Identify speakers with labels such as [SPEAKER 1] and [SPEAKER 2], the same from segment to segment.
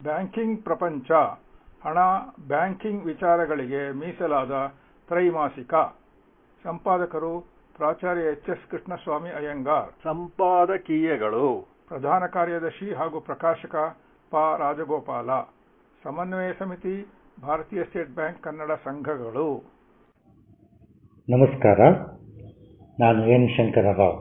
[SPEAKER 1] banking ಪ್ರಪಂಚ ಹಣ banking ವಿಚಾರಗಳಿಗೆ ಮೀಸಲಾದ ತ್ರೈಮಾಸಿಕ ಸಂಪಾದಕರು ಪ್ರಾಚಾರ್ಯ ಎಚ್ ಎಸ್ ಕೃಷ್ಣಸ್ವಾಮಿ ಅಯ್ಯಂಗಾರ್
[SPEAKER 2] ಸಂಪಾದಕೀಯಗಳು
[SPEAKER 1] ಪ್ರಧಾನ ಕಾರ್ಯದರ್ಶಿ ಹಾಗೂ ಪ್ರಕಾಶಕ ಪ ರಾಜಗೋಪಾಲ ಸಮನ್ವಯ ಸಮಿತಿ ಭಾರತೀಯ ಸ್ಟೇಟ್ ಬ್ಯಾಂಕ್ ಕನ್ನಡ ಸಂಘಗಳು
[SPEAKER 3] ನಮಸ್ಕಾರ ನಾನು N Shankararao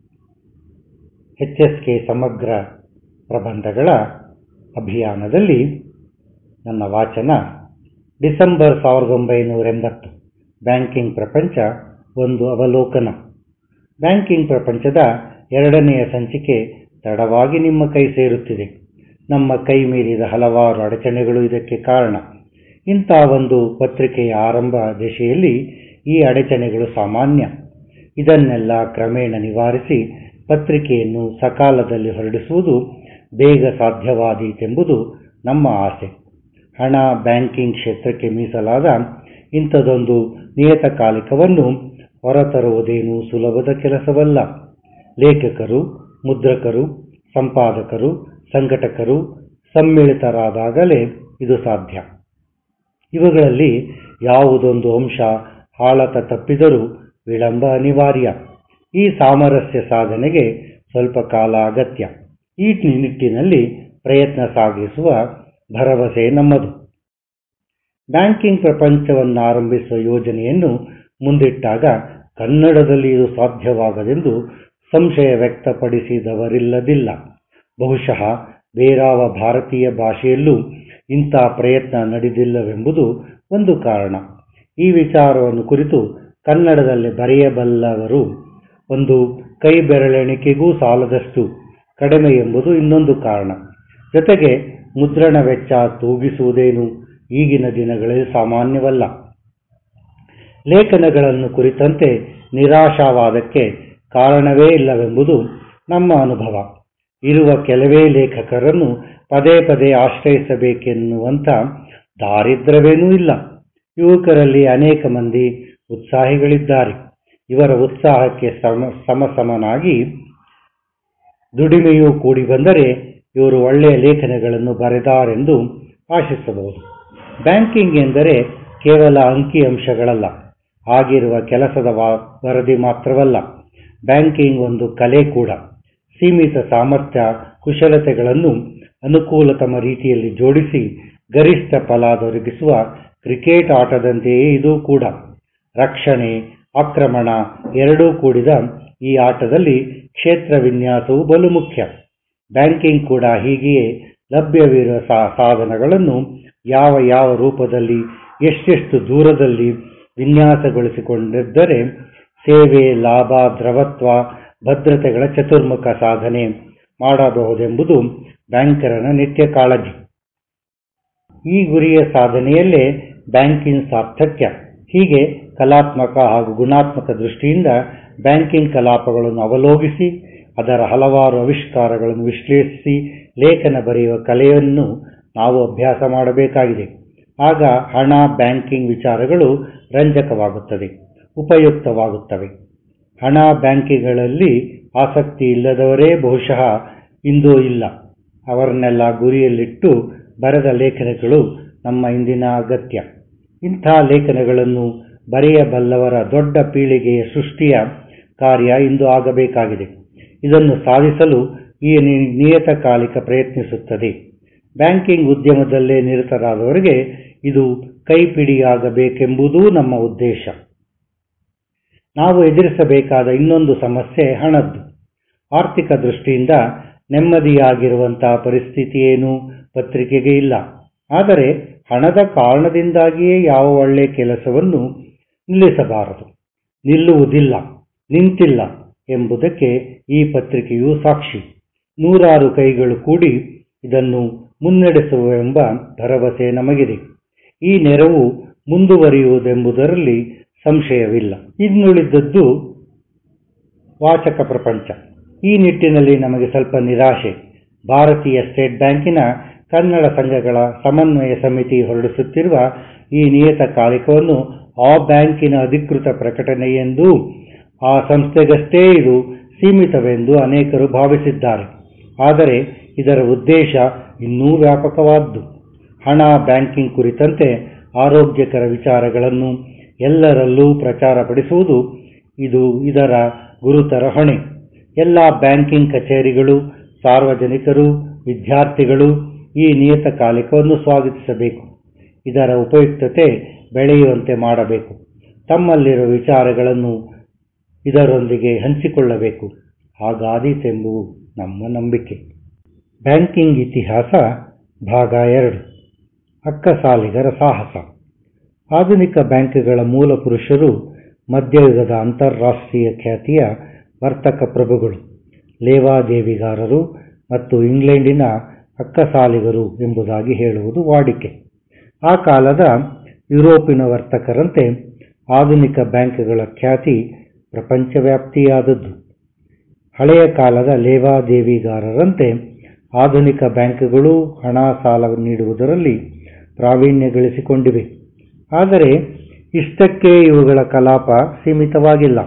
[SPEAKER 3] H S K ಸಮಗ್ರ ಪ್ರಬಂಧಗಳ ಅಭಿಯಾನದಲ್ಲಿ ನನ್ನ ವಾಚನ ಡಿಸೆಂಬರ್ ಸಾವಿರದ ಒಂಬೈನೂರ ಎಂಬತ್ತು ಬ್ಯಾಂಕಿಂಗ್ ಪ್ರಪಂಚ ಒಂದು ಅವಲೋಕನ ಬ್ಯಾಂಕಿಂಗ್ ಪ್ರಪಂಚದ ಎರಡನೆಯ ಸಂಚಿಕೆ ತಡವಾಗಿ ನಿಮ್ಮ ಕೈ ಸೇರುತ್ತಿದೆ ನಮ್ಮ ಕೈ ಮೀರಿದ ಹಲವಾರು ಅಡಚಣೆಗಳು ಇದಕ್ಕೆ ಕಾರಣ ಇಂಥ ಒಂದು ಪತ್ರಿಕೆಯ ಆರಂಭ ದಶೆಯಲ್ಲಿ ಈ ಅಡಚಣೆಗಳು ಸಾಮಾನ್ಯ ಇದನ್ನೆಲ್ಲ ಕ್ರಮೇಣ ನಿವಾರಿಸಿ ಪತ್ರಿಕೆಯನ್ನು ಸಕಾಲದಲ್ಲಿ ಹೊರಡಿಸುವುದು ಬೇಗ ಸಾಧ್ಯವಾದೀತೆಂಬುದು ನಮ್ಮ ಆಸೆ ಹಣ ಬ್ಯಾಂಕಿಂಗ್ ಕ್ಷೇತ್ರಕ್ಕೆ ಮೀಸಲಾದ ಇಂಥದೊಂದು ನಿಯತಕಾಲಿಕವನ್ನು ಹೊರತರುವುದೇನು ಸುಲಭದ ಕೆಲಸವಲ್ಲ ಲೇಖಕರು ಮುದ್ರಕರು ಸಂಪಾದಕರು ಸಂಘಟಕರು ಸಮ್ಮಿಳಿತರಾದಾಗಲೇ ಇದು ಸಾಧ್ಯ ಇವುಗಳಲ್ಲಿ ಯಾವುದೊಂದು ಅಂಶ ಹಾಳತ ತಪ್ಪಿದರೂ ವಿಳಂಬ ಅನಿವಾರ್ಯ ಈ ಸಾಮರಸ್ಯ ಸಾಧನೆಗೆ ಸ್ವಲ್ಪ ಕಾಲ ಅಗತ್ಯ ಈ ನಿಟ್ಟಿನಲ್ಲಿ ಪ್ರಯತ್ನ ಸಾಗಿಸುವ ಭರವಸೆ ನಮ್ಮದು ಬ್ಯಾಂಕಿಂಗ್ ಪ್ರಪಂಚವನ್ನು ಆರಂಭಿಸುವ ಯೋಜನೆಯನ್ನು ಮುಂದಿಟ್ಟಾಗ ಕನ್ನಡದಲ್ಲಿ ಇದು ಸಾಧ್ಯವಾಗದೆಂದು ಸಂಶಯ ವ್ಯಕ್ತಪಡಿಸಿದವರಿಲ್ಲದಿಲ್ಲ ಬಹುಶಃ ಬೇರಾವ ಭಾರತೀಯ ಭಾಷೆಯಲ್ಲೂ ಇಂಥ ಪ್ರಯತ್ನ ನಡೆದಿಲ್ಲವೆಂಬುದು ಒಂದು ಕಾರಣ ಈ ವಿಚಾರವನ್ನು ಕುರಿತು ಕನ್ನಡದಲ್ಲಿ ಬರೆಯಬಲ್ಲವರು ಒಂದು ಕೈ ಬೆರಳೆಣಿಕೆಗೂ ಸಾಲದಷ್ಟು ಕಡಿಮೆ ಎಂಬುದು ಇನ್ನೊಂದು ಕಾರಣ ಜೊತೆಗೆ ಮುದ್ರಣ ವೆಚ್ಚ ತೂಗಿಸುವುದೇನು ಈಗಿನ ದಿನಗಳಲ್ಲಿ ಸಾಮಾನ್ಯವಲ್ಲ ಲೇಖನಗಳನ್ನು ಕುರಿತಂತೆ ನಿರಾಶಾವಾದಕ್ಕೆ ಕಾರಣವೇ ಇಲ್ಲವೆಂಬುದು ನಮ್ಮ ಅನುಭವ ಇರುವ ಕೆಲವೇ ಲೇಖಕರನ್ನು ಪದೇ ಪದೇ ಆಶ್ರಯಿಸಬೇಕೆನ್ನುವಂಥ ದಾರಿದ್ರ್ಯವೇನೂ ಇಲ್ಲ ಯುವಕರಲ್ಲಿ ಅನೇಕ ಮಂದಿ ಉತ್ಸಾಹಿಗಳಿದ್ದಾರೆ ಇವರ ಉತ್ಸಾಹಕ್ಕೆ ಸಮ ಸಮಸಮನಾಗಿ ದುಡಿಮೆಯೂ ಕೂಡಿ ಬಂದರೆ ಇವರು ಒಳ್ಳೆಯ ಲೇಖನಗಳನ್ನು ಬರೆದಾರೆಂದು ಆಶಿಸಬಹುದು ಬ್ಯಾಂಕಿಂಗ್ ಎಂದರೆ ಕೇವಲ ಅಂಕಿಅಂಶಗಳಲ್ಲ ಆಗಿರುವ ಕೆಲಸದ ವರದಿ ಮಾತ್ರವಲ್ಲ ಬ್ಯಾಂಕಿಂಗ್ ಒಂದು ಕಲೆ ಕೂಡ ಸೀಮಿತ ಸಾಮರ್ಥ್ಯ ಕುಶಲತೆಗಳನ್ನು ಅನುಕೂಲತಮ ರೀತಿಯಲ್ಲಿ ಜೋಡಿಸಿ ಗರಿಷ್ಠ ಫಲ ದೊರಕಿಸುವ ಕ್ರಿಕೆಟ್ ಆಟದಂತೆಯೇ ಇದು ಕೂಡ ರಕ್ಷಣೆ ಆಕ್ರಮಣ ಎರಡೂ ಕೂಡಿದ ಈ ಆಟದಲ್ಲಿ ಕ್ಷೇತ್ರ ವಿನ್ಯಾಸವು ಬಲು ಮುಖ್ಯ ಬ್ಯಾಂಕಿಂಗ್ ಕೂಡ ಹೀಗೆಯೇ ಲಭ್ಯವಿರುವ ಸಾಧನಗಳನ್ನು ಯಾವ ಯಾವ ರೂಪದಲ್ಲಿ ಎಷ್ಟೆಷ್ಟು ದೂರದಲ್ಲಿ ವಿನ್ಯಾಸಗೊಳಿಸಿಕೊಂಡಿದ್ದರೆ ಸೇವೆ ಲಾಭ ದ್ರವತ್ವ ಭದ್ರತೆಗಳ ಚತುರ್ಮುಖ ಸಾಧನೆ ಮಾಡಬಹುದೆಂಬುದು ಬ್ಯಾಂಕರನ ನಿತ್ಯ ಕಾಳಜಿ ಈ ಗುರಿಯ ಸಾಧನೆಯಲ್ಲೇ ಬ್ಯಾಂಕಿಂಗ್ ಸಾರ್ಥಕ್ಯ ಹೀಗೆ ಕಲಾತ್ಮಕ ಹಾಗೂ ಗುಣಾತ್ಮಕ ದೃಷ್ಟಿಯಿಂದ ಬ್ಯಾಂಕಿಂಗ್ ಕಲಾಪಗಳನ್ನು ಅವಲೋಕಿಸಿ ಅದರ ಹಲವಾರು ಆವಿಷ್ಕಾರಗಳನ್ನು ವಿಶ್ಲೇಷಿಸಿ ಲೇಖನ ಬರೆಯುವ ಕಲೆಯನ್ನು ನಾವು ಅಭ್ಯಾಸ ಮಾಡಬೇಕಾಗಿದೆ ಆಗ ಹಣ ಬ್ಯಾಂಕಿಂಗ್ ವಿಚಾರಗಳು ರಂಜಕವಾಗುತ್ತದೆ ಉಪಯುಕ್ತವಾಗುತ್ತವೆ ಹಣ ಬ್ಯಾಂಕಿಗಳಲ್ಲಿ ಆಸಕ್ತಿ ಇಲ್ಲದವರೇ ಬಹುಶಃ ಇಂದು ಇಲ್ಲ ಅವರನ್ನೆಲ್ಲ ಗುರಿಯಲ್ಲಿಟ್ಟು ಬರೆದ ಲೇಖನಗಳು ನಮ್ಮ ಇಂದಿನ ಅಗತ್ಯ ಇಂಥ ಲೇಖನಗಳನ್ನು ಬರೆಯಬಲ್ಲವರ ದೊಡ್ಡ ಪೀಳಿಗೆಯ ಸೃಷ್ಟಿಯ ಕಾರ್ಯ ಇಂದು ಆಗಬೇಕಾಗಿದೆ ಇದನ್ನು ಸಾಧಿಸಲು ಈ ನಿಯತಕಾಲಿಕ ಪ್ರಯತ್ನಿಸುತ್ತದೆ ಬ್ಯಾಂಕಿಂಗ್ ಉದ್ಯಮದಲ್ಲೇ ನಿರತರಾದವರಿಗೆ ಇದು ಕೈಪಿಡಿಯಾಗಬೇಕೆಂಬುದೂ ನಮ್ಮ ಉದ್ದೇಶ ನಾವು ಎದುರಿಸಬೇಕಾದ ಇನ್ನೊಂದು ಸಮಸ್ಯೆ ಹಣದ್ದು ಆರ್ಥಿಕ ದೃಷ್ಟಿಯಿಂದ ನೆಮ್ಮದಿಯಾಗಿರುವಂತಹ ಪರಿಸ್ಥಿತಿಯೇನೂ ಪತ್ರಿಕೆಗೆ ಇಲ್ಲ ಆದರೆ ಹಣದ ಕಾರಣದಿಂದಾಗಿಯೇ ಯಾವ ಒಳ್ಳೆಯ ಕೆಲಸವನ್ನು ನಿಲ್ಲಿಸಬಾರದು ನಿಲ್ಲುವುದಿಲ್ಲ ನಿಂತಿಲ್ಲ ಎಂಬುದಕ್ಕೆ ಈ ಪತ್ರಿಕೆಯು ಸಾಕ್ಷಿ ನೂರಾರು ಕೈಗಳು ಕೂಡಿ ಇದನ್ನು ಮುನ್ನಡೆಸುವೆಂಬ ಭರವಸೆ ನಮಗಿದೆ ಈ ನೆರವು ಮುಂದುವರಿಯುವುದೆಂಬುದರಲ್ಲಿ ಸಂಶಯವಿಲ್ಲ ಇನ್ನುಳಿದದ್ದು ವಾಚಕ ಪ್ರಪಂಚ ಈ ನಿಟ್ಟಿನಲ್ಲಿ ನಮಗೆ ಸ್ವಲ್ಪ ನಿರಾಶೆ ಭಾರತೀಯ ಸ್ಟೇಟ್ ಬ್ಯಾಂಕಿನ ಕನ್ನಡ ಸಂಘಗಳ ಸಮನ್ವಯ ಸಮಿತಿ ಹೊರಡಿಸುತ್ತಿರುವ ಈ ನಿಯತಕಾಲಿಕವನ್ನು ಆ ಬ್ಯಾಂಕಿನ ಅಧಿಕೃತ ಪ್ರಕಟಣೆಯೆಂದೂ ಆ ಸಂಸ್ಥೆಗಷ್ಟೇ ಇದು ಸೀಮಿತವೆಂದು ಅನೇಕರು ಭಾವಿಸಿದ್ದಾರೆ ಆದರೆ ಇದರ ಉದ್ದೇಶ ಇನ್ನೂ ವ್ಯಾಪಕವಾದ್ದು ಹಣ ಬ್ಯಾಂಕಿಂಗ್ ಕುರಿತಂತೆ ಆರೋಗ್ಯಕರ ವಿಚಾರಗಳನ್ನು ಎಲ್ಲರಲ್ಲೂ ಪ್ರಚಾರಪಡಿಸುವುದು ಇದು ಇದರ ಗುರುತರ ಹೊಣೆ ಎಲ್ಲ ಬ್ಯಾಂಕಿಂಗ್ ಕಚೇರಿಗಳು ಸಾರ್ವಜನಿಕರು ವಿದ್ಯಾರ್ಥಿಗಳು ಈ ನಿಯತಕಾಲಿಕವನ್ನು ಸ್ವಾಗತಿಸಬೇಕು ಇದರ ಉಪಯುಕ್ತತೆ ಬೆಳೆಯುವಂತೆ ಮಾಡಬೇಕು ತಮ್ಮಲ್ಲಿರುವ ವಿಚಾರಗಳನ್ನು ಇದರೊಂದಿಗೆ ಹಂಚಿಕೊಳ್ಳಬೇಕು ಹಾಗಾದೀತೆಂಬುದು ನಮ್ಮ ನಂಬಿಕೆ ಬ್ಯಾಂಕಿಂಗ್ ಇತಿಹಾಸ ಭಾಗ ಎರಡು ಅಕ್ಕಸಾಲಿಗರ ಸಾಹಸ ಆಧುನಿಕ ಬ್ಯಾಂಕ್ಗಳ ಮೂಲ ಪುರುಷರು ಮಧ್ಯಯುಗದ ಅಂತಾರಾಷ್ಟ್ರೀಯ ಖ್ಯಾತಿಯ ವರ್ತಕ ಪ್ರಭುಗಳು ಲೇವಾದೇವಿಗಾರರು ಮತ್ತು ಇಂಗ್ಲೆಂಡಿನ ಅಕ್ಕಸಾಲಿಗರು ಎಂಬುದಾಗಿ ಹೇಳುವುದು ವಾಡಿಕೆ ಆ ಕಾಲದ ಯುರೋಪಿನ ವರ್ತಕರಂತೆ ಆಧುನಿಕ ಬ್ಯಾಂಕ್ಗಳ ಖ್ಯಾತಿ ಪ್ರಪಂಚವ್ಯಾಪ್ತಿಯಾದದ್ದು ಹಳೆಯ ಕಾಲದ ಲೇವಾದೇವಿಗಾರರಂತೆ ಆಧುನಿಕ ಬ್ಯಾಂಕ್ಗಳು ಹಣ ಸಾಲ ನೀಡುವುದರಲ್ಲಿ ಪ್ರಾವೀಣ್ಯ ಗಳಿಸಿಕೊಂಡಿವೆ ಆದರೆ ಇಷ್ಟಕ್ಕೆ ಇವುಗಳ ಕಲಾಪ ಸೀಮಿತವಾಗಿಲ್ಲ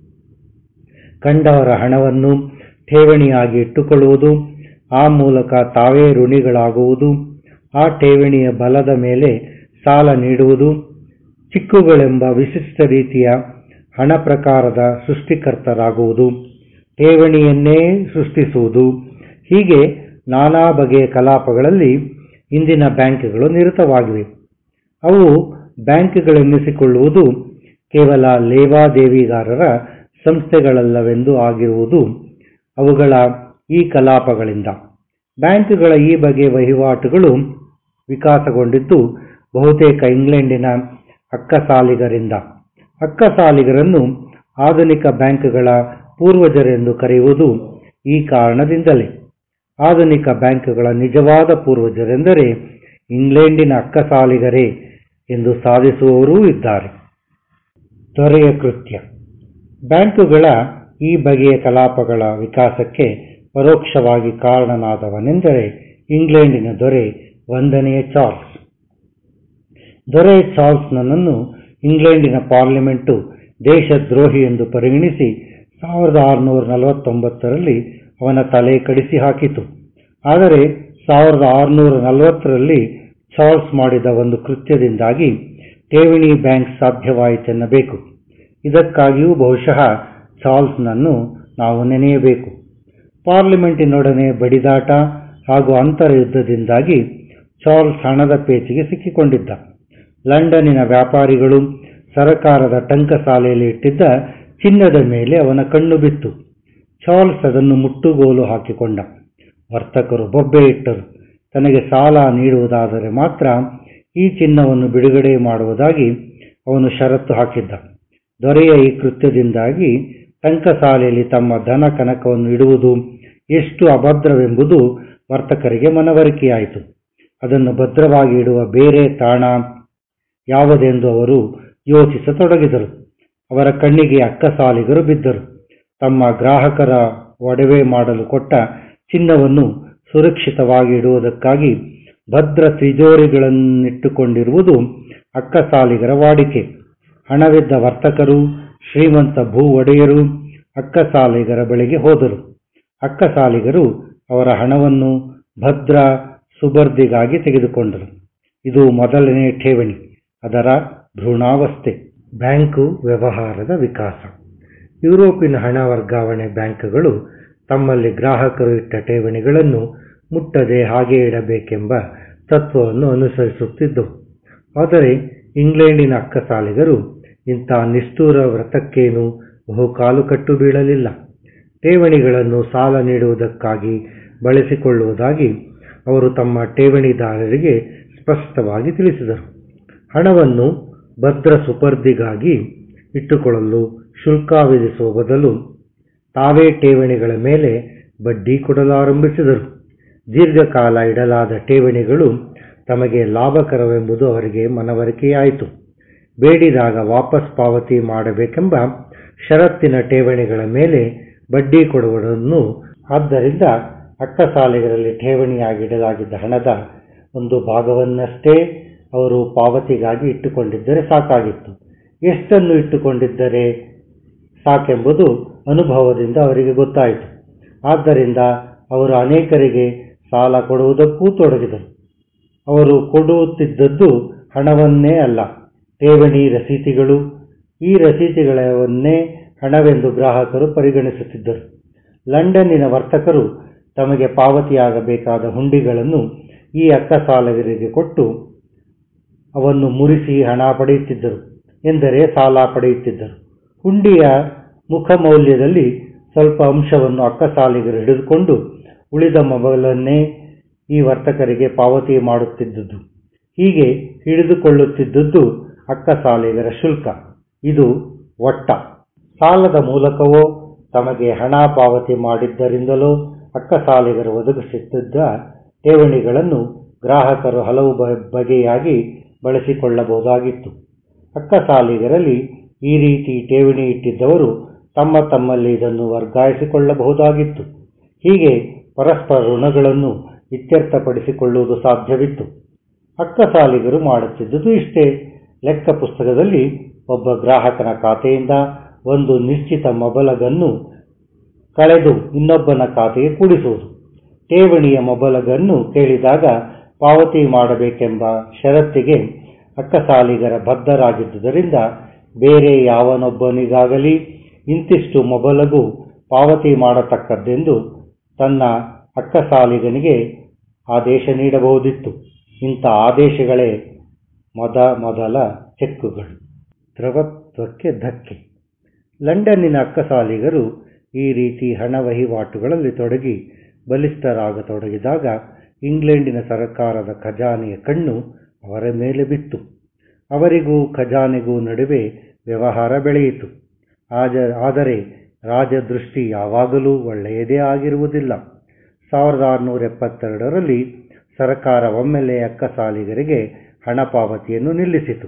[SPEAKER 3] ಕಂಡವರ ಹಣವನ್ನು ಠೇವಣಿಯಾಗಿ ಇಟ್ಟುಕೊಳ್ಳುವುದು ಆ ಮೂಲಕ ತಾವೇ ಋಣಿಗಳಾಗುವುದು ಆ ಠೇವಣಿಯ ಬಲದ ಮೇಲೆ ಸಾಲ ನೀಡುವುದು ಚಿಕ್ಕುಗಳೆಂಬ ವಿಶಿಷ್ಟ ರೀತಿಯ ಹಣ ಪ್ರಕಾರದ ಸೃಷ್ಟಿಕರ್ತರಾಗುವುದು ಠೇವಣಿಯನ್ನೇ ಸೃಷ್ಟಿಸುವುದು ಹೀಗೆ ನಾನಾ ಬಗೆಯ ಕಲಾಪಗಳಲ್ಲಿ ಇಂದಿನ ಬ್ಯಾಂಕ್ಗಳು ನಿರತವಾಗಿವೆ ಅವು ಬ್ಯಾಂಕ್ಗಳೆನ್ನಿಸಿಕೊಳ್ಳುವುದು ಕೇವಲ ಲೇವಾದೇವಿಗಾರರ ಸಂಸ್ಥೆಗಳಲ್ಲವೆಂದು ಆಗಿರುವುದು ಅವುಗಳ ಈ ಕಲಾಪಗಳಿಂದ ಬ್ಯಾಂಕ್ಗಳ ಈ ಬಗೆಯ ವಹಿವಾಟುಗಳು ವಿಕಾಸಗೊಂಡಿದ್ದು ಬಹುತೇಕ ಇಂಗ್ಲೆಂಡಿನ ಅಕ್ಕಸಾಲಿಗರಿಂದ ಅಕ್ಕಸಾಲಿಗರನ್ನು ಆಧುನಿಕ ಬ್ಯಾಂಕ್ಗಳ ಪೂರ್ವಜರೆಂದು ಕರೆಯುವುದು ಈ ಕಾರಣದಿಂದಲೇ ಆಧುನಿಕ ಬ್ಯಾಂಕ್ಗಳ ನಿಜವಾದ ಪೂರ್ವಜರೆಂದರೆ ಇಂಗ್ಲೆಂಡಿನ ಅಕ್ಕಸಾಲಿಗರೇ ಎಂದು ಸಾಧಿಸುವವರೂ ಇದ್ದಾರೆ ದೊರೆಯ ಕೃತ್ಯ ಬ್ಯಾಂಕುಗಳ ಈ ಬಗೆಯ ಕಲಾಪಗಳ ವಿಕಾಸಕ್ಕೆ ಪರೋಕ್ಷವಾಗಿ ಕಾರಣನಾದವನೆಂದರೆ ಇಂಗ್ಲೆಂಡಿನ ದೊರೆ ಒಂದನೆಯ ಚಾರ್ಲ್ಸ್ ದೊರೆ ಚಾರ್ಲ್ಸ್ನನ್ನು ಇಂಗ್ಲೆಂಡಿನ ಪಾರ್ಲಿಮೆಂಟು ದೇಶದ್ರೋಹಿ ಎಂದು ಪರಿಗಣಿಸಿ ಸಾವಿರದ ಆರುನೂರ ನಲವತ್ತೊಂಬತ್ತರಲ್ಲಿ ಅವನ ತಲೆ ಕಡಿಸಿ ಹಾಕಿತು ಆದರೆ ಸಾವಿರದ ಆರುನೂರ ನಲವತ್ತರಲ್ಲಿ ಚಾರ್ಲ್ಸ್ ಮಾಡಿದ ಒಂದು ಕೃತ್ಯದಿಂದಾಗಿ ಠೇವಣಿ ಬ್ಯಾಂಕ್ ಸಾಧ್ಯವಾಯಿತೆನ್ನಬೇಕು ಇದಕ್ಕಾಗಿಯೂ ಬಹುಶಃ ಚಾರ್ಲ್ಸ್ನನ್ನು ನಾವು ನೆನೆಯಬೇಕು ಪಾರ್ಲಿಮೆಂಟಿನೊಡನೆ ಬಡಿದಾಟ ಹಾಗೂ ಅಂತರ್ಯುದ್ಧದಿಂದಾಗಿ ಚಾರ್ಲ್ಸ್ ಹಣದ ಪೇಚಿಗೆ ಸಿಕ್ಕಿಕೊಂಡಿದ್ದ ಲಂಡನ್ನಿನ ವ್ಯಾಪಾರಿಗಳು ಸರಕಾರದ ಟಂಕಸಾಲೆಯಲ್ಲಿ ಇಟ್ಟಿದ್ದ ಚಿನ್ನದ ಮೇಲೆ ಅವನ ಕಣ್ಣು ಬಿತ್ತು ಚಾರ್ಲ್ಸ್ ಅದನ್ನು ಮುಟ್ಟುಗೋಲು ಹಾಕಿಕೊಂಡ ವರ್ತಕರು ಬೊಬ್ಬೆ ಇಟ್ಟರು ತನಗೆ ಸಾಲ ನೀಡುವುದಾದರೆ ಮಾತ್ರ ಈ ಚಿನ್ನವನ್ನು ಬಿಡುಗಡೆ ಮಾಡುವುದಾಗಿ ಅವನು ಷರತ್ತು ಹಾಕಿದ್ದ ದೊರೆಯ ಈ ಕೃತ್ಯದಿಂದಾಗಿ ಟಂಕಸಾಲೆಯಲ್ಲಿ ತಮ್ಮ ಧನ ಕನಕವನ್ನು ಇಡುವುದು ಎಷ್ಟು ಅಭದ್ರವೆಂಬುದು ವರ್ತಕರಿಗೆ ಮನವರಿಕೆಯಾಯಿತು ಅದನ್ನು ಭದ್ರವಾಗಿ ಇಡುವ ಬೇರೆ ತಾಣ ಯಾವುದೆಂದು ಅವರು ಯೋಚಿಸತೊಡಗಿದರು ಅವರ ಕಣ್ಣಿಗೆ ಅಕ್ಕಸಾಲಿಗರು ಬಿದ್ದರು ತಮ್ಮ ಗ್ರಾಹಕರ ಒಡವೆ ಮಾಡಲು ಕೊಟ್ಟ ಚಿನ್ನವನ್ನು ಸುರಕ್ಷಿತವಾಗಿ ಇಡುವುದಕ್ಕಾಗಿ ಭದ್ರ ತಿಜೋರಿಗಳನ್ನಿಟ್ಟುಕೊಂಡಿರುವುದು ಅಕ್ಕಸಾಲಿಗರ ವಾಡಿಕೆ ಹಣವಿದ್ದ ವರ್ತಕರು ಶ್ರೀಮಂತ ಭೂ ಒಡೆಯರು ಅಕ್ಕಸಾಲಿಗರ ಬಳಿಗೆ ಹೋದರು ಅಕ್ಕಸಾಲಿಗರು ಅವರ ಹಣವನ್ನು ಭದ್ರ ಸುಬರ್ದಿಗಾಗಿ ತೆಗೆದುಕೊಂಡರು ಇದು ಮೊದಲನೇ ಠೇವಣಿ ಅದರ ಭ್ರೂಣಾವಸ್ಥೆ ಬ್ಯಾಂಕು ವ್ಯವಹಾರದ ವಿಕಾಸ ಯುರೋಪಿನ ಹಣ ವರ್ಗಾವಣೆ ಬ್ಯಾಂಕ್ಗಳು ತಮ್ಮಲ್ಲಿ ಗ್ರಾಹಕರು ಇಟ್ಟ ಠೇವಣಿಗಳನ್ನು ಮುಟ್ಟದೆ ಹಾಗೆ ಇಡಬೇಕೆಂಬ ತತ್ವವನ್ನು ಅನುಸರಿಸುತ್ತಿದ್ದವು ಆದರೆ ಇಂಗ್ಲೆಂಡಿನ ಅಕ್ಕಸಾಲಿಗರು ಇಂಥ ನಿಷ್ಠೂರ ವ್ರತಕ್ಕೇನು ಬಹುಕಾಲು ಕಟ್ಟು ಬೀಳಲಿಲ್ಲ ಠೇವಣಿಗಳನ್ನು ಸಾಲ ನೀಡುವುದಕ್ಕಾಗಿ ಬಳಸಿಕೊಳ್ಳುವುದಾಗಿ ಅವರು ತಮ್ಮ ಠೇವಣಿದಾರರಿಗೆ ಸ್ಪಷ್ಟವಾಗಿ ತಿಳಿಸಿದರು ಹಣವನ್ನು ಭದ್ರ ಸುಪರ್ದಿಗಾಗಿ ಇಟ್ಟುಕೊಳ್ಳಲು ಶುಲ್ಕ ವಿಧಿಸುವ ಬದಲು ತಾವೇ ಠೇವಣಿಗಳ ಮೇಲೆ ಬಡ್ಡಿ ಕೊಡಲಾರಂಭಿಸಿದರು ದೀರ್ಘಕಾಲ ಇಡಲಾದ ಠೇವಣಿಗಳು ತಮಗೆ ಲಾಭಕರವೆಂಬುದು ಅವರಿಗೆ ಮನವರಿಕೆಯಾಯಿತು ಬೇಡಿದಾಗ ವಾಪಸ್ ಪಾವತಿ ಮಾಡಬೇಕೆಂಬ ಷರತ್ತಿನ ಠೇವಣಿಗಳ ಮೇಲೆ ಬಡ್ಡಿ ಕೊಡುವುದನ್ನು ಆದ್ದರಿಂದ ಅಕ್ಕಸಾಲಿಗರಲ್ಲಿ ಠೇವಣಿಯಾಗಿ ಇಡಲಾಗಿದ್ದ ಹಣದ ಒಂದು ಭಾಗವನ್ನಷ್ಟೇ ಅವರು ಪಾವತಿಗಾಗಿ ಇಟ್ಟುಕೊಂಡಿದ್ದರೆ ಸಾಕಾಗಿತ್ತು ಎಷ್ಟನ್ನು ಇಟ್ಟುಕೊಂಡಿದ್ದರೆ ಸಾಕೆಂಬುದು ಅನುಭವದಿಂದ ಅವರಿಗೆ ಗೊತ್ತಾಯಿತು ಆದ್ದರಿಂದ ಅವರು ಅನೇಕರಿಗೆ ಸಾಲ ಕೊಡುವುದಕ್ಕೂ ತೊಡಗಿದರು ಅವರು ಕೊಡುತ್ತಿದ್ದದ್ದು ಹಣವನ್ನೇ ಅಲ್ಲ ಠೇವಣಿ ರಸೀತಿಗಳು ಈ ರಸೀತಿಗಳನ್ನೇ ಹಣವೆಂದು ಗ್ರಾಹಕರು ಪರಿಗಣಿಸುತ್ತಿದ್ದರು ಲಂಡನ್ನಿನ ವರ್ತಕರು ತಮಗೆ ಪಾವತಿಯಾಗಬೇಕಾದ ಹುಂಡಿಗಳನ್ನು ಈ ಅಕ್ಕಸಾಲಿಗರಿಗೆ ಕೊಟ್ಟು ಅವನ್ನು ಮುರಿಸಿ ಹಣ ಪಡೆಯುತ್ತಿದ್ದರು ಎಂದರೆ ಸಾಲ ಪಡೆಯುತ್ತಿದ್ದರು ಹುಂಡಿಯ ಮುಖಮೌಲ್ಯದಲ್ಲಿ ಸ್ವಲ್ಪ ಅಂಶವನ್ನು ಅಕ್ಕಸಾಲಿಗರು ಹಿಡಿದುಕೊಂಡು ಉಳಿದ ಮೊಬೈಲನ್ನೇ ಈ ವರ್ತಕರಿಗೆ ಪಾವತಿ ಮಾಡುತ್ತಿದ್ದುದು ಹೀಗೆ ಹಿಡಿದುಕೊಳ್ಳುತ್ತಿದ್ದುದು ಅಕ್ಕಸಾಲಿಗರ ಶುಲ್ಕ ಇದು ಒಟ್ಟ ಸಾಲದ ಮೂಲಕವೋ ತಮಗೆ ಹಣ ಪಾವತಿ ಮಾಡಿದ್ದರಿಂದಲೋ ಅಕ್ಕಸಾಲಿಗರು ಒದಗಿಸುತ್ತಿದ್ದ ಠೇವಣಿಗಳನ್ನು ಗ್ರಾಹಕರು ಹಲವು ಬಗೆಯಾಗಿ ಬಳಸಿಕೊಳ್ಳಬಹುದಾಗಿತ್ತು ಅಕ್ಕಸಾಲಿಗರಲ್ಲಿ ಈ ರೀತಿ ಠೇವಣಿ ಇಟ್ಟಿದ್ದವರು ತಮ್ಮ ತಮ್ಮಲ್ಲಿ ಇದನ್ನು ವರ್ಗಾಯಿಸಿಕೊಳ್ಳಬಹುದಾಗಿತ್ತು ಹೀಗೆ ಪರಸ್ಪರ ಋಣಗಳನ್ನು ಇತ್ಯರ್ಥಪಡಿಸಿಕೊಳ್ಳುವುದು ಸಾಧ್ಯವಿತ್ತು ಅಕ್ಕಸಾಲಿಗರು ಮಾಡುತ್ತಿದ್ದುದು ಇಷ್ಟೇ ಲೆಕ್ಕ ಪುಸ್ತಕದಲ್ಲಿ ಒಬ್ಬ ಗ್ರಾಹಕನ ಖಾತೆಯಿಂದ ಒಂದು ನಿಶ್ಚಿತ ಮೊಬಲಗನ್ನು ಕಳೆದು ಇನ್ನೊಬ್ಬನ ಖಾತೆಗೆ ಕೂಡಿಸುವುದು ಠೇವಣಿಯ ಮೊಬಲಗನ್ನು ಕೇಳಿದಾಗ ಪಾವತಿ ಮಾಡಬೇಕೆಂಬ ಷರತ್ತಿಗೆ ಅಕ್ಕಸಾಲಿಗರ ಬದ್ಧರಾಗಿದ್ದುದರಿಂದ ಬೇರೆ ಯಾವನೊಬ್ಬನಿಗಾಗಲಿ ಇಂತಿಷ್ಟು ಮೊಬಲಗು ಪಾವತಿ ಮಾಡತಕ್ಕದ್ದೆಂದು ತನ್ನ ಅಕ್ಕಸಾಲಿಗನಿಗೆ ಆದೇಶ ನೀಡಬಹುದಿತ್ತು ಇಂಥ ಆದೇಶಗಳೇ ಮೊದ ಮೊದಲ ಚೆಕ್ಕುಗಳು ದ್ರವತ್ವಕ್ಕೆ ಧಕ್ಕೆ ಲಂಡನ್ನಿನ ಅಕ್ಕಸಾಲಿಗರು ಈ ರೀತಿ ಹಣ ವಹಿವಾಟುಗಳಲ್ಲಿ ತೊಡಗಿ ಬಲಿಷ್ಠರಾಗತೊಡಗಿದಾಗ ಇಂಗ್ಲೆಂಡಿನ ಸರಕಾರದ ಖಜಾನೆಯ ಕಣ್ಣು ಅವರ ಮೇಲೆ ಬಿತ್ತು ಅವರಿಗೂ ಖಜಾನೆಗೂ ನಡುವೆ ವ್ಯವಹಾರ ಬೆಳೆಯಿತು ಆಜ ಆದರೆ ರಾಜದೃಷ್ಟಿ ಯಾವಾಗಲೂ ಒಳ್ಳೆಯದೇ ಆಗಿರುವುದಿಲ್ಲ ಸಾವಿರದ ಆರುನೂರ ಎಪ್ಪತ್ತೆರಡರಲ್ಲಿ ಸರ್ಕಾರ ಒಮ್ಮೆಲೆ ಅಕ್ಕಸಾಲಿಗರಿಗೆ ಹಣ ಪಾವತಿಯನ್ನು ನಿಲ್ಲಿಸಿತು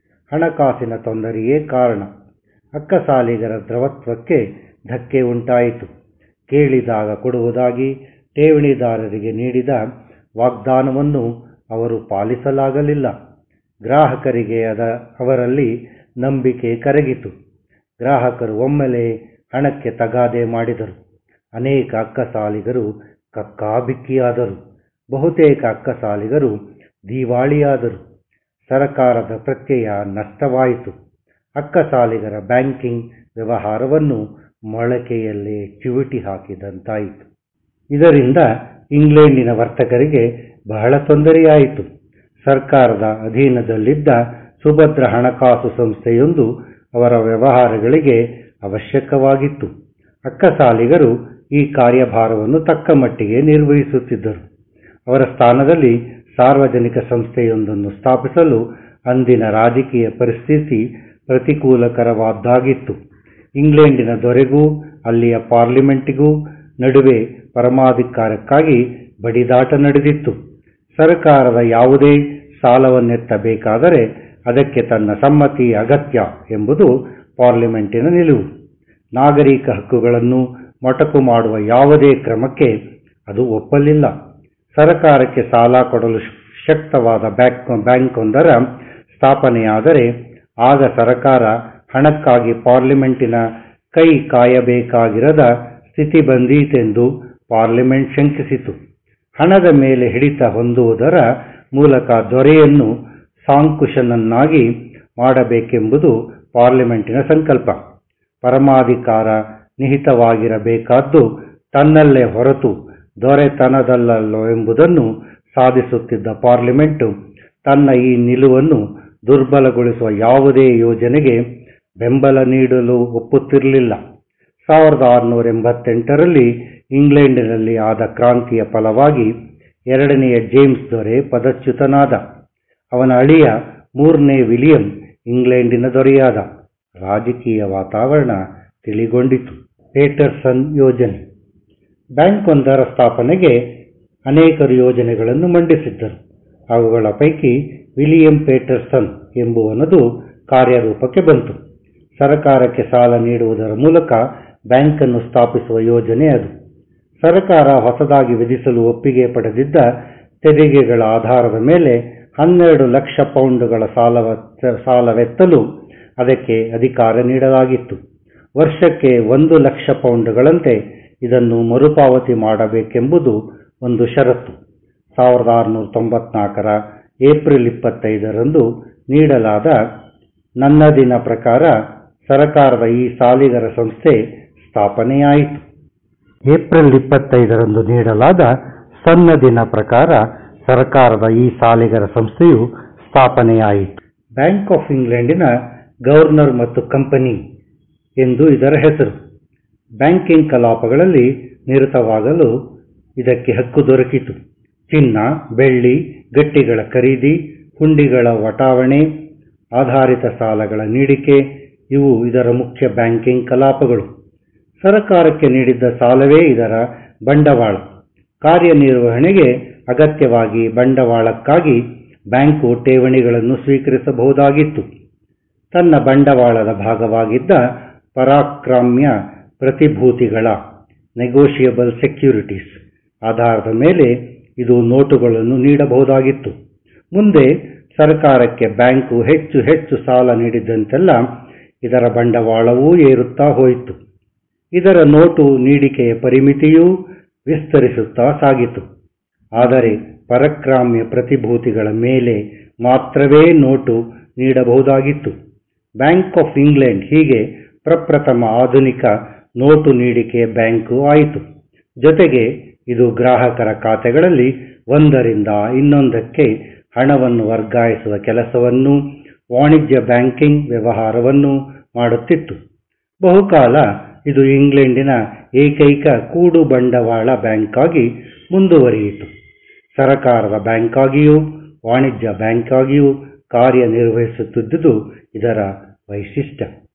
[SPEAKER 3] ಹಣಕಾಸಿನ ತೊಂದರೆಯೇ ಕಾರಣ ಅಕ್ಕಸಾಲಿಗರ ದ್ರವತ್ವಕ್ಕೆ ಧಕ್ಕೆ ಉಂಟಾಯಿತು ಕೇಳಿದಾಗ ಕೊಡುವುದಾಗಿ ಠೇವಣಿದಾರರಿಗೆ ನೀಡಿದ ವಾಗ್ದಾನವನ್ನು ಅವರು ಪಾಲಿಸಲಾಗಲಿಲ್ಲ ಗ್ರಾಹಕರಿಗೆ ಅದ ಅವರಲ್ಲಿ ನಂಬಿಕೆ ಕರಗಿತು ಗ್ರಾಹಕರು ಒಮ್ಮೆಲೆ ಹಣಕ್ಕೆ ತಗಾದೆ ಮಾಡಿದರು ಅನೇಕ ಅಕ್ಕಸಾಲಿಗರು ಕಕ್ಕಾಬಿಕ್ಕಿಯಾದರು ಬಹುತೇಕ ಅಕ್ಕಸಾಲಿಗರು ದಿವಾಳಿಯಾದರು ಸರಕಾರದ ಪ್ರತ್ಯಯ ನಷ್ಟವಾಯಿತು ಅಕ್ಕಸಾಲಿಗರ ಬ್ಯಾಂಕಿಂಗ್ ವ್ಯವಹಾರವನ್ನು ಮೊಳಕೆಯಲ್ಲೇ ಚಿವುಟಿ ಹಾಕಿದಂತಾಯಿತು ಇದರಿಂದ ಇಂಗ್ಲೆಂಡಿನ ವರ್ತಕರಿಗೆ ಬಹಳ ತೊಂದರೆಯಾಯಿತು ಸರ್ಕಾರದ ಅಧೀನದಲ್ಲಿದ್ದ ಸುಭದ್ರ ಹಣಕಾಸು ಸಂಸ್ಥೆಯೊಂದು ಅವರ ವ್ಯವಹಾರಗಳಿಗೆ ಅವಶ್ಯಕವಾಗಿತ್ತು ಅಕ್ಕಸಾಲಿಗರು ಈ ಕಾರ್ಯಭಾರವನ್ನು ತಕ್ಕ ಮಟ್ಟಿಗೆ ನಿರ್ವಹಿಸುತ್ತಿದ್ದರು ಅವರ ಸ್ಥಾನದಲ್ಲಿ ಸಾರ್ವಜನಿಕ ಸಂಸ್ಥೆಯೊಂದನ್ನು ಸ್ಥಾಪಿಸಲು ಅಂದಿನ ರಾಜಕೀಯ ಪರಿಸ್ಥಿತಿ ಪ್ರತಿಕೂಲಕರವಾದ್ದಾಗಿತ್ತು ಇಂಗ್ಲೆಂಡಿನ ದೊರೆಗೂ ಅಲ್ಲಿಯ ಪಾರ್ಲಿಮೆಂಟಿಗೂ ನಡುವೆ ಪರಮಾಧಿಕಾರಕ್ಕಾಗಿ ಬಡಿದಾಟ ನಡೆದಿತ್ತು ಸರ್ಕಾರದ ಯಾವುದೇ ಸಾಲವನ್ನೆತ್ತಬೇಕಾದರೆ ಅದಕ್ಕೆ ತನ್ನ ಸಮ್ಮತಿ ಅಗತ್ಯ ಎಂಬುದು ಪಾರ್ಲಿಮೆಂಟಿನ ನಿಲುವು ನಾಗರಿಕ ಹಕ್ಕುಗಳನ್ನು ಮೊಟಕು ಮಾಡುವ ಯಾವುದೇ ಕ್ರಮಕ್ಕೆ ಅದು ಒಪ್ಪಲಿಲ್ಲ ಸರಕಾರಕ್ಕೆ ಸಾಲ ಕೊಡಲು ಶಕ್ತವಾದ ಬ್ಯಾಂಕ್ ಬ್ಯಾಂಕೊಂದರ ಸ್ಥಾಪನೆಯಾದರೆ ಆಗ ಸರಕಾರ ಹಣಕ್ಕಾಗಿ ಪಾರ್ಲಿಮೆಂಟಿನ ಕೈ ಕಾಯಬೇಕಾಗಿರದ ಸ್ಥಿತಿ ಬಂದೀತೆಂದು ಪಾರ್ಲಿಮೆಂಟ್ ಶಂಕಿಸಿತು ಹಣದ ಮೇಲೆ ಹಿಡಿತ ಹೊಂದುವುದರ ಮೂಲಕ ದೊರೆಯನ್ನು ಸಾಂಕುಶನನ್ನಾಗಿ ಮಾಡಬೇಕೆಂಬುದು ಪಾರ್ಲಿಮೆಂಟಿನ ಸಂಕಲ್ಪ ಪರಮಾಧಿಕಾರ ನಿಹಿತವಾಗಿರಬೇಕಾದ್ದು ತನ್ನಲ್ಲೇ ಹೊರತು ದೊರೆತನದಲ್ಲಲ್ಲೋ ಎಂಬುದನ್ನು ಸಾಧಿಸುತ್ತಿದ್ದ ಪಾರ್ಲಿಮೆಂಟು ತನ್ನ ಈ ನಿಲುವನ್ನು ದುರ್ಬಲಗೊಳಿಸುವ ಯಾವುದೇ ಯೋಜನೆಗೆ ಬೆಂಬಲ ನೀಡಲು ಒಪ್ಪುತ್ತಿರಲಿಲ್ಲ ಸಾವಿರದ ಆರುನೂರ ಎಂಬತ್ತೆಂಟರಲ್ಲಿ ಇಂಗ್ಲೆಂಡಿನಲ್ಲಿ ಆದ ಕ್ರಾಂತಿಯ ಫಲವಾಗಿ ಎರಡನೆಯ ಜೇಮ್ಸ್ ದೊರೆ ಪದಚ್ಯುತನಾದ ಅವನ ಅಳಿಯ ಮೂರನೇ ವಿಲಿಯಂ ಇಂಗ್ಲೆಂಡಿನ ದೊರೆಯಾದ ರಾಜಕೀಯ ವಾತಾವರಣ ತಿಳಿಗೊಂಡಿತು ಪೇಟರ್ಸನ್ ಯೋಜನೆ ಬ್ಯಾಂಕ್ ಒಂದರ ಸ್ಥಾಪನೆಗೆ ಅನೇಕರು ಯೋಜನೆಗಳನ್ನು ಮಂಡಿಸಿದ್ದರು ಅವುಗಳ ಪೈಕಿ ವಿಲಿಯಂ ಪೇಟರ್ಸನ್ ಎಂಬುವನದು ಕಾರ್ಯರೂಪಕ್ಕೆ ಬಂತು ಸರಕಾರಕ್ಕೆ ಸಾಲ ನೀಡುವುದರ ಮೂಲಕ ಬ್ಯಾಂಕನ್ನು ಸ್ಥಾಪಿಸುವ ಯೋಜನೆ ಅದು ಸರಕಾರ ಹೊಸದಾಗಿ ವಿಧಿಸಲು ಒಪ್ಪಿಗೆ ಪಡೆದಿದ್ದ ತೆರಿಗೆಗಳ ಆಧಾರದ ಮೇಲೆ ಹನ್ನೆರಡು ಲಕ್ಷ ಪೌಂಡುಗಳ ಸಾಲವ ಸಾಲವೆತ್ತಲು ಅದಕ್ಕೆ ಅಧಿಕಾರ ನೀಡಲಾಗಿತ್ತು ವರ್ಷಕ್ಕೆ ಒಂದು ಲಕ್ಷ ಪೌಂಡುಗಳಂತೆ ಇದನ್ನು ಮರುಪಾವತಿ ಮಾಡಬೇಕೆಂಬುದು ಒಂದು ಷರತ್ತು ಸಾವಿರದ ಆರುನೂರ ತೊಂಬತ್ನಾಲ್ಕರ ಏಪ್ರಿಲ್ ಇಪ್ಪತ್ತೈದರಂದು ನೀಡಲಾದ ನನ್ನದಿನ ಪ್ರಕಾರ ಸರಕಾರದ ಈ ಸಾಲಿಗರ ಸಂಸ್ಥೆ ಸ್ಥಾಪನೆಯಾಯಿತು ಏಪ್ರಿಲ್ ಇಪ್ಪತ್ತೈದರಂದು ನೀಡಲಾದ ಸನ್ನದಿನ ಪ್ರಕಾರ ಸರ್ಕಾರದ ಈ ಸಾಲಿಗರ ಸಂಸ್ಥೆಯು ಸ್ಥಾಪನೆಯಾಯಿತು ಬ್ಯಾಂಕ್ ಆಫ್ ಇಂಗ್ಲೆಂಡಿನ ಗವರ್ನರ್ ಮತ್ತು ಕಂಪನಿ ಎಂದು ಇದರ ಹೆಸರು ಬ್ಯಾಂಕಿಂಗ್ ಕಲಾಪಗಳಲ್ಲಿ ನಿರತವಾಗಲು ಇದಕ್ಕೆ ಹಕ್ಕು ದೊರಕಿತು ಚಿನ್ನ ಬೆಳ್ಳಿ ಗಟ್ಟಿಗಳ ಖರೀದಿ ಹುಂಡಿಗಳ ವಟಾವಣೆ ಆಧಾರಿತ ಸಾಲಗಳ ನೀಡಿಕೆ ಇವು ಇದರ ಮುಖ್ಯ ಬ್ಯಾಂಕಿಂಗ್ ಕಲಾಪಗಳು ಸರಕಾರಕ್ಕೆ ನೀಡಿದ್ದ ಸಾಲವೇ ಇದರ ಬಂಡವಾಳ ಕಾರ್ಯನಿರ್ವಹಣೆಗೆ ಅಗತ್ಯವಾಗಿ ಬಂಡವಾಳಕ್ಕಾಗಿ ಬ್ಯಾಂಕು ಠೇವಣಿಗಳನ್ನು ಸ್ವೀಕರಿಸಬಹುದಾಗಿತ್ತು ತನ್ನ ಬಂಡವಾಳದ ಭಾಗವಾಗಿದ್ದ ಪರಾಕ್ರಾಮ್ಯ ಪ್ರತಿಭೂತಿಗಳ ನೆಗೋಷಿಯಬಲ್ ಸೆಕ್ಯೂರಿಟೀಸ್ ಆಧಾರದ ಮೇಲೆ ಇದು ನೋಟುಗಳನ್ನು ನೀಡಬಹುದಾಗಿತ್ತು ಮುಂದೆ ಸರ್ಕಾರಕ್ಕೆ ಬ್ಯಾಂಕು ಹೆಚ್ಚು ಹೆಚ್ಚು ಸಾಲ ನೀಡಿದಂತೆಲ್ಲ ಇದರ ಬಂಡವಾಳವೂ ಏರುತ್ತಾ ಹೋಯಿತು ಇದರ ನೋಟು ನೀಡಿಕೆಯ ಪರಿಮಿತಿಯೂ ವಿಸ್ತರಿಸುತ್ತಾ ಸಾಗಿತು ಆದರೆ ಪರಕ್ರಾಮ್ಯ ಪ್ರತಿಭೂತಿಗಳ ಮೇಲೆ ಮಾತ್ರವೇ ನೋಟು ನೀಡಬಹುದಾಗಿತ್ತು ಬ್ಯಾಂಕ್ ಆಫ್ ಇಂಗ್ಲೆಂಡ್ ಹೀಗೆ ಪ್ರಪ್ರಥಮ ಆಧುನಿಕ ನೋಟು ನೀಡಿಕೆ ಬ್ಯಾಂಕು ಆಯಿತು ಜೊತೆಗೆ ಇದು ಗ್ರಾಹಕರ ಖಾತೆಗಳಲ್ಲಿ ಒಂದರಿಂದ ಇನ್ನೊಂದಕ್ಕೆ ಹಣವನ್ನು ವರ್ಗಾಯಿಸುವ ಕೆಲಸವನ್ನು ವಾಣಿಜ್ಯ ಬ್ಯಾಂಕಿಂಗ್ ವ್ಯವಹಾರವನ್ನು ಮಾಡುತ್ತಿತ್ತು ಬಹುಕಾಲ ಇದು ಇಂಗ್ಲೆಂಡಿನ ಏಕೈಕ ಕೂಡು ಬಂಡವಾಳ ಬ್ಯಾಂಕ್ ಆಗಿ ಮುಂದುವರಿಯಿತು ಸರಕಾರದ ಬ್ಯಾಂಕ್ ಆಗಿಯೂ ವಾಣಿಜ್ಯ ಬ್ಯಾಂಕ್ ಆಗಿಯೂ ಕಾರ್ಯನಿರ್ವಹಿಸುತ್ತಿದ್ದುದು ಇದರ ವೈಶಿಷ್ಟ್ಯ